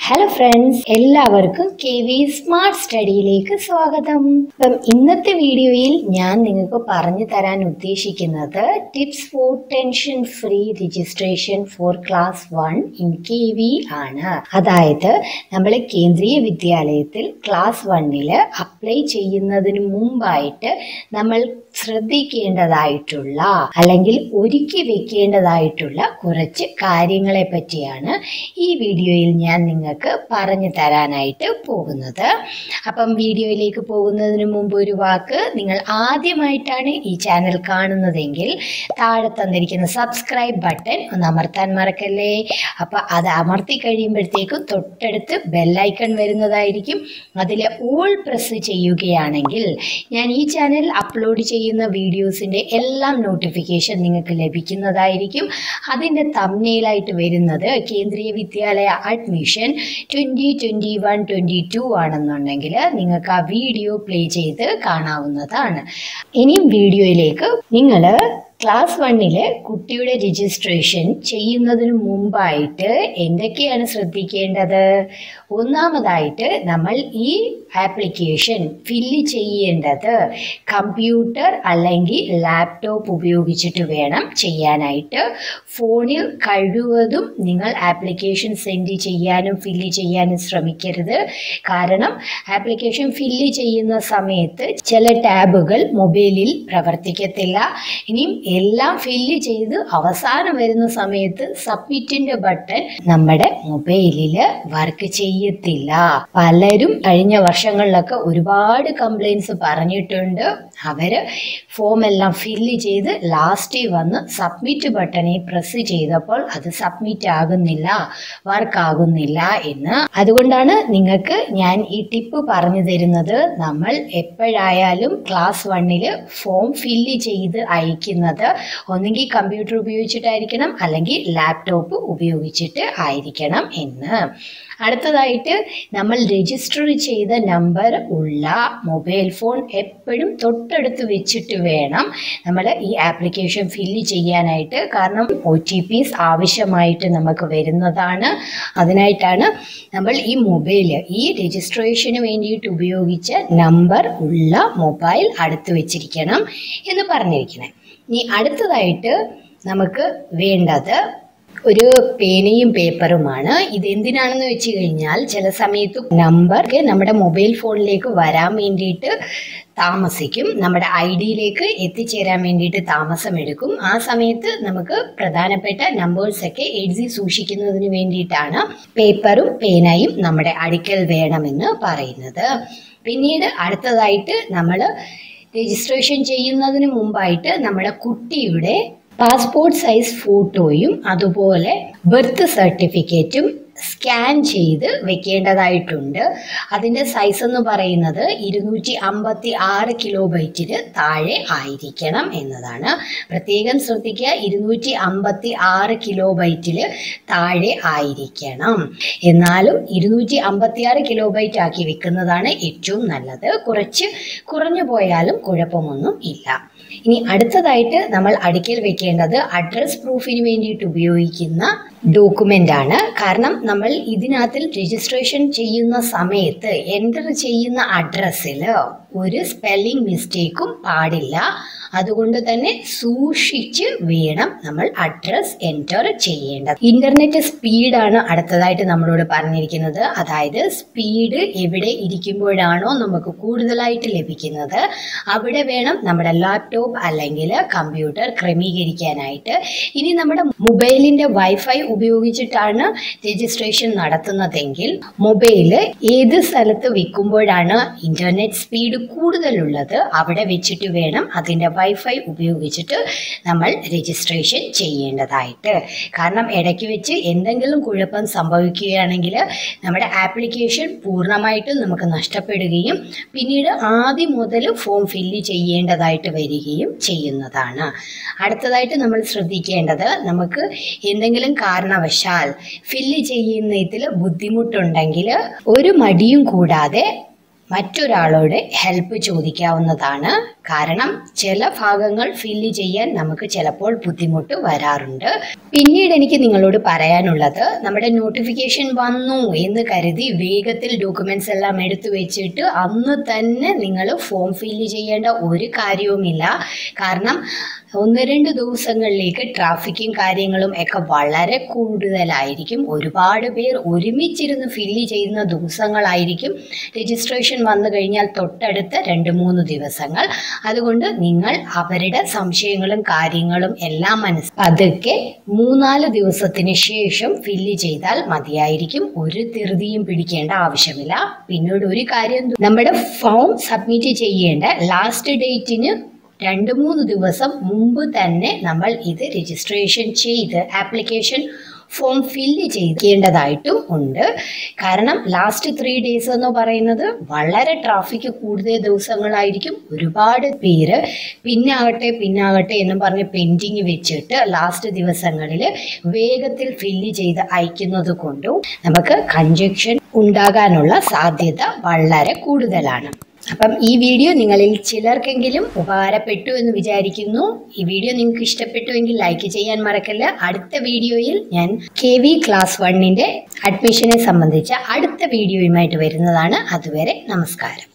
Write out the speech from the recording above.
hello friends എല്ലാവർക്കും K V smart സ്റ്റഡിയിലേക്ക് സ്വാഗതം അപ്പം ഇന്നത്തെ വീഡിയോയിൽ ഞാൻ നിങ്ങൾക്ക് പറഞ്ഞു തരാൻ ഉദ്ദേശിക്കുന്നത് tips for tension free registration for class one in K V ആണ് അതായത് നമ്മൾ കേന്ദ്രീയ വിദ്യാലയത്തിൽ ക്ലാസ് വണ്ണില് അപ്ലൈ ചെയ്യുന്നതിന് മുമ്പായിട്ട് നമ്മൾ ശ്രദ്ധിക്കേണ്ടതായിട്ടുള്ള അല്ലെങ്കിൽ ഒരുക്കി വെക്കേണ്ടതായിട്ടുള്ള കുറച്ച് കാര്യങ്ങളെ പറ്റിയാണ് ഈ വീഡിയോയിൽ ഞാൻ നിങ്ങൾക്ക് പറഞ്ഞു തരാനായിട്ട് പോകുന്നത് അപ്പം വീഡിയോയിലേക്ക് പോകുന്നതിന് മുമ്പ് ഒരു വാക്ക് നിങ്ങൾ ആദ്യമായിട്ടാണ് ഈ ചാനൽ കാണുന്നതെങ്കിൽ താഴെ തന്നിരിക്കുന്ന സബ്സ്ക്രൈബ് ബട്ടൺ ഒന്ന് അമർത്താൻ മറക്കല്ലേ അപ്പം അത് അമർത്തി കഴിയുമ്പോഴത്തേക്കും തൊട്ടടുത്ത് ബെല്ലൈക്കൺ വരുന്നതായിരിക്കും അതിൽ ഓൾ പ്രസ് ചെയ്യുകയാണെങ്കിൽ ഞാൻ ഈ ചാനൽ അപ്ലോഡ് ചെയ്യുന്ന വീഡിയോസിൻ്റെ എല്ലാം നോട്ടിഫിക്കേഷൻ നിങ്ങൾക്ക് ലഭിക്കുന്നതായിരിക്കും അതിൻ്റെ തമ്നയിലായിട്ട് വരുന്നത് Kendriya Vidyalaya admission twenty twenty one twenty two ആണെന്നുണ്ടെങ്കിൽ നിങ്ങൾക്ക് ആ വീഡിയോ പ്ലേ ചെയ്ത് കാണാവുന്നതാണ് ഇനിയും വീഡിയോയിലേക്ക് നിങ്ങൾ ക്ലാസ് വണ്ണില് കുട്ടിയുടെ രജിസ്ട്രേഷൻ ചെയ്യുന്നതിന് മുമ്പായിട്ട് എന്തൊക്കെയാണ് ശ്രദ്ധിക്കേണ്ടത് ഒന്നാമതായിട്ട് നമ്മൾ ഈ ആപ്ലിക്കേഷൻ ഫില്ല് ചെയ്യേണ്ടത് കമ്പ്യൂട്ടർ അല്ലെങ്കിൽ ലാപ്ടോപ്പ് ഉപയോഗിച്ചിട്ട് വേണം ചെയ്യാനായിട്ട് ഫോണിൽ കഴിവതും നിങ്ങൾ ആപ്ലിക്കേഷൻ സെൻഡ് ചെയ്യാനും ഫില്ല് ചെയ്യാനും ശ്രമിക്കരുത് കാരണം ആപ്ലിക്കേഷൻ ഫില്ല് ചെയ്യുന്ന സമയത്ത് ചില ടാബുകൾ മൊബൈലിൽ പ്രവർത്തിക്കത്തില്ല ഇനിയും എല്ലാം ഫില്ല് ചെയ്ത് അവസാനം വരുന്ന സമയത്ത് സബ്മിറ്റിന്റെ ബട്ടൺ നമ്മുടെ മൊബൈലിൽ വർക്ക് ചെയ്യത്തില്ല പലരും കഴിഞ്ഞ വർഷങ്ങളിലൊക്കെ ഒരുപാട് കംപ്ലൈൻസ് പറഞ്ഞിട്ടുണ്ട് അവര് ഫോം എല്ലാം ഫില്ല് ചെയ്ത് ലാസ്റ്റിൽ വന്ന് സബ്മിറ്റ് ബട്ടണിൽ പ്രസ് ചെയ്തപ്പോൾ അത് സബ്മിറ്റ് ആകുന്നില്ല വർക്ക് ആകുന്നില്ല എന്ന് അതുകൊണ്ടാണ് നിങ്ങൾക്ക് ഞാൻ ഈ ടിപ്പ് പറഞ്ഞു തരുന്നത് നമ്മൾ എപ്പോഴായാലും ക്ലാസ് വണ്ണിൽ ഫോം ഫില്ല് ചെയ്ത് അയക്കുന്നത് ഒന്നുകിൽ കമ്പ്യൂട്ടർ ഉപയോഗിച്ചിട്ടായിരിക്കണം അല്ലെങ്കിൽ ലാപ്ടോപ്പ് ഉപയോഗിച്ചിട്ട് ആയിരിക്കണം എന്ന് അടുത്തതായിട്ട് നമ്മൾ രജിസ്റ്റർ ചെയ്ത നമ്പർ ഉള്ള മൊബൈൽ ഫോൺ എപ്പോഴും തൊട്ടടുത്ത് വെച്ചിട്ട് വേണം നമ്മൾ ഈ ആപ്ലിക്കേഷൻ ഫില്ല് ചെയ്യാനായിട്ട് കാരണം ഒ ടി പിസ് ആവശ്യമായിട്ട് നമുക്ക് വരുന്നതാണ് അതിനായിട്ടാണ് നമ്മൾ ഈ മൊബൈൽ ഈ രജിസ്ട്രേഷന് വേണ്ടിയിട്ട് ഉപയോഗിച്ച നമ്പർ ഉള്ള മൊബൈൽ അടുത്ത് വെച്ചിരിക്കണം എന്ന് പറഞ്ഞിരിക്കണേ ഇനി അടുത്തതായിട്ട് നമുക്ക് വേണ്ടത് ഒരു പേനയും പേപ്പറുമാണ് ഇത് എന്തിനാണെന്ന് വെച്ച് കഴിഞ്ഞാൽ ചില സമയത്ത് നമ്പർ നമ്മുടെ മൊബൈൽ ഫോണിലേക്ക് വരാൻ വേണ്ടിയിട്ട് താമസിക്കും നമ്മുടെ ഐ ഡിയിലേക്ക് എത്തിച്ചേരാൻ വേണ്ടിയിട്ട് താമസമെടുക്കും ആ സമയത്ത് നമുക്ക് പ്രധാനപ്പെട്ട നമ്പേഴ്സൊക്കെ എഴുതി സൂക്ഷിക്കുന്നതിന് വേണ്ടിയിട്ടാണ് പേപ്പറും പേനയും നമ്മുടെ അടുക്കൽ വേണമെന്ന് പറയുന്നത് പിന്നീട് അടുത്തതായിട്ട് നമ്മൾ രജിസ്ട്രേഷൻ ചെയ്യുന്നതിന് മുമ്പായിട്ട് നമ്മുടെ കുട്ടിയുടെ പാസ്പോർട്ട് സൈസ് ഫോട്ടോയും അതുപോലെ ബർത്ത് സർട്ടിഫിക്കറ്റും സ്കാൻ ചെയ്ത് വെക്കേണ്ടതായിട്ടുണ്ട് അതിൻ്റെ സൈസ് എന്ന് പറയുന്നത് ഇരുന്നൂറ്റി അമ്പത്തി ആറ് കിലോ ബൈറ്റിന് താഴെ ആയിരിക്കണം എന്നതാണ് പ്രത്യേകം ശ്രദ്ധിക്കുക ഇരുന്നൂറ്റി അമ്പത്തി ആറ് കിലോ ബൈറ്റിൽ താഴെ ആയിരിക്കണം എന്നാലും ഇരുന്നൂറ്റി അമ്പത്തി ആറ് കിലോ ബൈറ്റ് ആക്കി വെക്കുന്നതാണ് ഏറ്റവും നല്ലത് കുറച്ച് കുറഞ്ഞു പോയാലും കുഴപ്പമൊന്നും ഇല്ല ഇനി അടുത്തതായിട്ട് നമ്മൾ അടുക്കൽ വെക്കേണ്ടത് അഡ്രസ് പ്രൂഫിന് വേണ്ടിയിട്ട് ഉപയോഗിക്കുന്ന ഡോക്യുമെന്റ് ആണ് കാരണം നമ്മൾ ഇതിനകത്തിൽ രജിസ്ട്രേഷൻ ചെയ്യുന്ന സമയത്ത് എൻ്റർ ചെയ്യുന്ന അഡ്രസ്സിൽ ഒരു സ്പെല്ലിംഗ് മിസ്റ്റേക്കും പാടില്ല അതുകൊണ്ട് തന്നെ സൂക്ഷിച്ച് വേണം നമ്മൾ അഡ്രസ് എൻ്റർ ചെയ്യേണ്ടത് ഇന്റർനെറ്റ് സ്പീഡാണ് അടുത്തതായിട്ട് നമ്മളോട് പറഞ്ഞിരിക്കുന്നത് അതായത് സ്പീഡ് എവിടെ ഇരിക്കുമ്പോഴാണോ നമുക്ക് കൂടുതലായിട്ട് ലഭിക്കുന്നത് അവിടെ വേണം നമ്മുടെ ലാപ്ടോപ്പ് അല്ലെങ്കിൽ കമ്പ്യൂട്ടർ ക്രമീകരിക്കാനായിട്ട് ഇനി നമ്മുടെ മൊബൈലിന്റെ വൈഫൈ ഉപയോഗിച്ചിട്ടാണ് രജിസ്ട്രേഷൻ നടത്തുന്നതെങ്കിൽ മൊബൈല് ഏത് സ്ഥലത്ത് വെക്കുമ്പോഴാണ് ഇന്റർനെറ്റ് സ്പീഡ് കൂടുതലുള്ളത് അവിടെ വെച്ചിട്ട് വേണം അതിൻ്റെ വൈഫൈ ഉപയോഗിച്ചിട്ട് നമ്മൾ രജിസ്ട്രേഷൻ ചെയ്യേണ്ടതായിട്ട് കാരണം ഇടയ്ക്ക് വെച്ച് എന്തെങ്കിലും കുഴപ്പം സംഭവിക്കുകയാണെങ്കിൽ നമ്മുടെ ആപ്ലിക്കേഷൻ പൂർണ്ണമായിട്ടും നമുക്ക് നഷ്ടപ്പെടുകയും പിന്നീട് ആദ്യം മുതൽ ഫോം ഫില്ല് ചെയ്യേണ്ടതായിട്ട് വരികയും ചെയ്യുന്നതാണ് അടുത്തതായിട്ട് നമ്മൾ ശ്രദ്ധിക്കേണ്ടത് നമുക്ക് എന്തെങ്കിലും കാരണവശാൽ ഫില്ല് ചെയ്യുന്നതിൽ ബുദ്ധിമുട്ടുണ്ടെങ്കിൽ ഒരു മടിയും കൂടാതെ മറ്റൊരാളോട് ഹെൽപ്പ് ചോദിക്കാവുന്നതാണ് കാരണം ചില ഭാഗങ്ങൾ ഫില്ല് ചെയ്യാൻ നമുക്ക് ചിലപ്പോൾ ബുദ്ധിമുട്ട് വരാറുണ്ട് പിന്നീട് എനിക്ക് നിങ്ങളോട് പറയാനുള്ളത് നമ്മുടെ നോട്ടിഫിക്കേഷൻ വന്നു എന്ന് കരുതി വേഗത്തിൽ ഡോക്യുമെന്റ്സ് എല്ലാം എടുത്തു വെച്ചിട്ട് അന്ന് തന്നെ നിങ്ങൾ ഫോം ഫില്ല് ചെയ്യേണ്ട ഒരു കാര്യവുമില്ല കാരണം ഒന്ന് രണ്ട് ദിവസങ്ങളിലേക്ക് ട്രാഫിക്കും കാര്യങ്ങളും ഒക്കെ വളരെ കൂടുതലായിരിക്കും ഒരുപാട് പേർ ഒരുമിച്ചിരുന്ന് ഫില്ല് ചെയ്യുന്ന ദിവസങ്ങളായിരിക്കും രജിസ്ട്രേഷൻ വന്നു കഴിഞ്ഞാൽ തൊട്ടടുത്ത രണ്ട് മൂന്ന് ദിവസങ്ങൾ അതുകൊണ്ട് നിങ്ങൾ അവരുടെ സംശയങ്ങളും കാര്യങ്ങളും എല്ലാം മനസ്സ് പതുക്കെ മൂന്നാല് ദിവസത്തിന് ശേഷം ഫില്ല് ചെയ്താൽ മതിയായിരിക്കും ഒരു ധൃതിയും പിടിക്കേണ്ട ആവശ്യമില്ല പിന്നീട് ഒരു കാര്യം നമ്മുടെ ഫോം സബ്മിറ്റ് ചെയ്യേണ്ട ലാസ്റ്റ് ഡേറ്റിന് രണ്ട് മൂന്ന് ദിവസം മുമ്പ് തന്നെ നമ്മൾ ഇത് രജിസ്ട്രേഷൻ ചെയ്ത് ആപ്ലിക്കേഷൻ ഫോം ഫില്ല് ചെയ്യേണ്ടതായിട്ടും ഉണ്ട് കാരണം ലാസ്റ്റ് ത്രീ ഡേയ്സ് എന്ന് പറയുന്നത് വളരെ ട്രാഫിക് കൂടുതൽ ദിവസങ്ങളായിരിക്കും ഒരുപാട് പേര് പിന്നാകട്ടെ പിന്നാകട്ടെ എന്നും പറഞ്ഞ് പെൻഡിങ് വെച്ചിട്ട് ലാസ്റ്റ് ദിവസങ്ങളിൽ വേഗത്തിൽ ഫില്ല് ചെയ്ത് അയക്കുന്നത് കൊണ്ടും നമുക്ക് കൺജക്ഷൻ ഉണ്ടാകാനുള്ള സാധ്യത വളരെ കൂടുതലാണ് അപ്പം ഈ വീഡിയോ നിങ്ങളിൽ ചിലർക്കെങ്കിലും ഉപകാരപ്പെട്ടു എന്ന് വിചാരിക്കുന്നു ഈ വീഡിയോ നിങ്ങൾക്ക് ഇഷ്ടപ്പെട്ടുവെങ്കിൽ ലൈക്ക് ചെയ്യാൻ മറക്കല്ല അടുത്ത വീഡിയോയിൽ ഞാൻ കെ വി ക്ലാസ് വണ്ണിന്റെ അഡ്മിഷനെ സംബന്ധിച്ച അടുത്ത വീഡിയോയുമായിട്ട് വരുന്നതാണ് അതുവരെ നമസ്കാരം